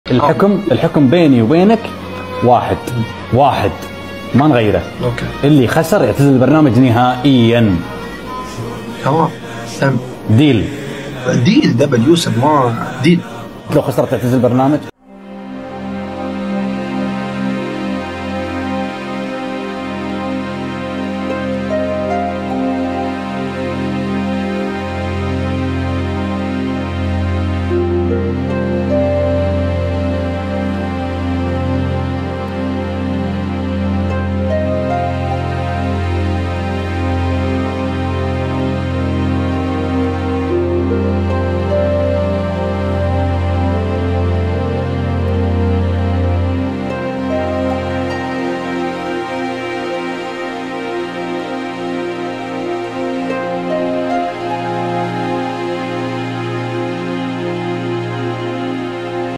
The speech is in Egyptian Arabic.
الحكم الحكم بيني وبينك واحد واحد ما نغيره اوكي اللي خسر يعتزل البرنامج نهائيا تمام تم ديل ديل دبل يوسف ما ديل لو خسرت تعتزل البرنامج